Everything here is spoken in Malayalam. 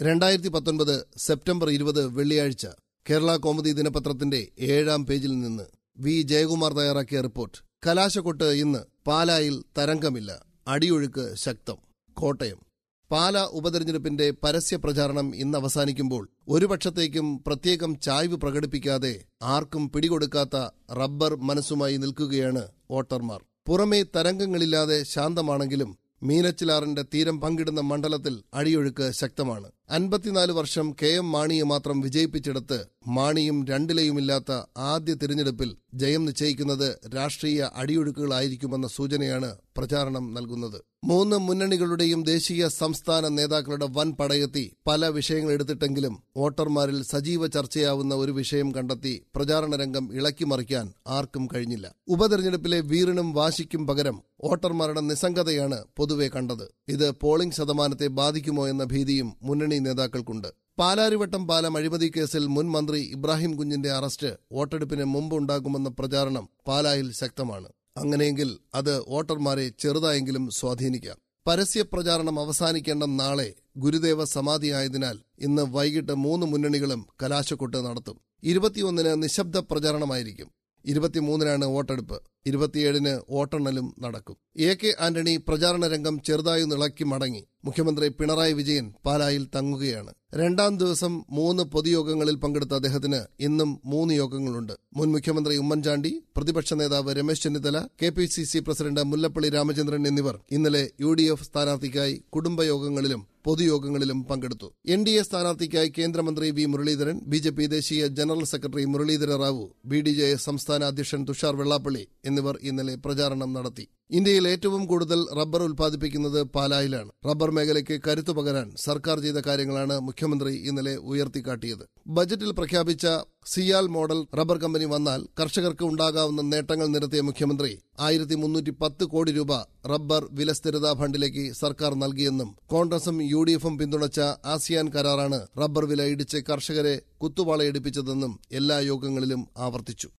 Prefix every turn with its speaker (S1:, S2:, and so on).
S1: രണ്ടായിരത്തി പത്തൊൻപത് സെപ്റ്റംബർ ഇരുപത് വെള്ളിയാഴ്ച കേരള കോമുദി ദിനപത്രത്തിന്റെ ഏഴാം പേജിൽ നിന്ന് വി ജയകുമാർ തയ്യാറാക്കിയ റിപ്പോർട്ട് കലാശക്കൊട്ട് ഇന്ന് പാലായിൽ തരംഗമില്ല അടിയൊഴുക്ക് ശക്തം കോട്ടയം പാല ഉപതെരഞ്ഞെടുപ്പിന്റെ പരസ്യ പ്രചാരണം ഇന്ന് അവസാനിക്കുമ്പോൾ ഒരു പക്ഷത്തേക്കും പ്രത്യേകം ചായ്വ് പ്രകടിപ്പിക്കാതെ ആർക്കും പിടികൊടുക്കാത്ത റബ്ബർ മനസ്സുമായി നിൽക്കുകയാണ് വോട്ടർമാർ പുറമേ തരംഗങ്ങളില്ലാതെ ശാന്തമാണെങ്കിലും മീനച്ചിലാറിന്റെ തീരം പങ്കിടുന്ന മണ്ഡലത്തിൽ അടിയൊഴുക്ക് ശക്തമാണ് അൻപത്തിനാല് വർഷം കെ എം മാണിയെ മാത്രം വിജയിപ്പിച്ചെടുത്ത് മാണിയും രണ്ടിലെയുമില്ലാത്ത ആദ്യ തിരഞ്ഞെടുപ്പിൽ ജയം നിശ്ചയിക്കുന്നത് രാഷ്ട്രീയ അടിയൊഴുക്കുകളായിരിക്കുമെന്ന സൂചനയാണ് പ്രചാരണം നൽകുന്നത് മൂന്ന് മുന്നണികളുടെയും ദേശീയ സംസ്ഥാന നേതാക്കളുടെ വൻ പടയെത്തി പല വിഷയങ്ങൾ എടുത്തിട്ടെങ്കിലും വോട്ടർമാരിൽ സജീവ ചർച്ചയാവുന്ന ഒരു വിഷയം കണ്ടെത്തി പ്രചാരണ രംഗം ഇളക്കിമറിക്കാൻ ആർക്കും കഴിഞ്ഞില്ല ഉപതെരഞ്ഞെടുപ്പിലെ വീറിനും വാശിക്കും പകരം വോട്ടർമാരുടെ നിസ്സംഗതയാണ് പൊതുവെ കണ്ടത് ഇത് പോളിംഗ് ശതമാനത്തെ ബാധിക്കുമോ എന്ന ഭീതിയും മുന്നണി നേതാക്കൾക്കുണ്ട് പാലാരിവട്ടം പാലം അഴിമതി കേസിൽ മുൻ മന്ത്രി ഇബ്രാഹിം കുഞ്ഞിന്റെ അറസ്റ്റ് വോട്ടെടുപ്പിന് മുമ്പ് ഉണ്ടാകുമെന്ന പ്രചാരണം പാലായിൽ ശക്തമാണ് അങ്ങനെയെങ്കിൽ അത് വോട്ടർമാരെ ചെറുതായെങ്കിലും സ്വാധീനിക്കാം പരസ്യ പ്രചാരണം അവസാനിക്കേണ്ട നാളെ ഗുരുദേവ സമാധിയായതിനാൽ ഇന്ന് വൈകിട്ട് മൂന്ന് മുന്നണികളും കലാശക്കൊട്ട് നടത്തും ഇരുപത്തിയൊന്നിന് നിശബ്ദ പ്രചാരണമായിരിക്കും ഇരുപത്തിമൂന്നിനാണ് വോട്ടെടുപ്പ് ഇരുപത്തിയേഴിന് വോട്ടെണ്ണലും നടക്കും എ കെ ആന്റണി പ്രചാരണ രംഗം ചെറുതായി നിളക്കി മടങ്ങി മുഖ്യമന്ത്രി പിണറായി വിജയൻ പാലായിൽ തങ്ങുകയാണ് രണ്ടാം ദിവസം മൂന്ന് പൊതുയോഗങ്ങളിൽ പങ്കെടുത്ത അദ്ദേഹത്തിന് ഇന്നും മൂന്ന് യോഗങ്ങളുണ്ട് മുൻ മുഖ്യമന്ത്രി ഉമ്മൻചാണ്ടി പ്രതിപക്ഷ നേതാവ് Ramesh Chennithala K P C C president Mullappally Ramachandran എന്നിവർ ഇന്നലെ യു ഡി എഫ് സ്ഥാനാർത്ഥിക്കായി കുടുംബയോഗങ്ങളിലും പൊതുയോഗങ്ങളിലും പങ്കെടുത്തു എൻ ഡി എ സ്ഥാനാർത്ഥിക്കായി കേന്ദ്രമന്ത്രി V Muraleedharan B J P ദേശീയ general secretary Muralidhara Rao B D J S സംസ്ഥാന അധ്യക്ഷൻ തുഷാർ വെള്ളാപ്പള്ളി എന്നിവർ ഇന്നലെ പ്രചാരണം നടത്തി ഇന്ത്യയിൽ ഏറ്റവും കൂടുതൽ റബ്ബർ ഉൽപ്പാദിപ്പിക്കുന്നത് പാലായിലാണ് റബ്ബർ മേഖലയ്ക്ക് കരുത്തു പകരാൻ സർക്കാർ ചെയ്ത കാര്യങ്ങളാണ് മുഖ്യമന്ത്രി ഇന്നലെ ഉയർത്തിക്കാട്ടിയത് ബജറ്റിൽ പ്രഖ്യാപിച്ച സിയാൽ മോഡൽ റബ്ബർ കമ്പനി വന്നാൽ കർഷകർക്ക് ഉണ്ടാകാവുന്ന നേട്ടങ്ങൾ നിരത്തിയ മുഖ്യമന്ത്രി ആയിരത്തി മുന്നൂറ്റി പത്ത് കോടി രൂപ റബ്ബർ വിലസ്ഥിരതാ ഫണ്ടിലേക്ക് സർക്കാർ നൽകിയെന്നും കോൺഗ്രസും യു ഡി എഫും പിന്തുണച്ച ആസിയാൻ കരാറാണ് റബ്ബർ വില ഇടിച്ച് കർഷകരെ കുത്തുവാളയടിപ്പിച്ചതെന്നും എല്ലാ യോഗങ്ങളിലും ആവർത്തിച്ചു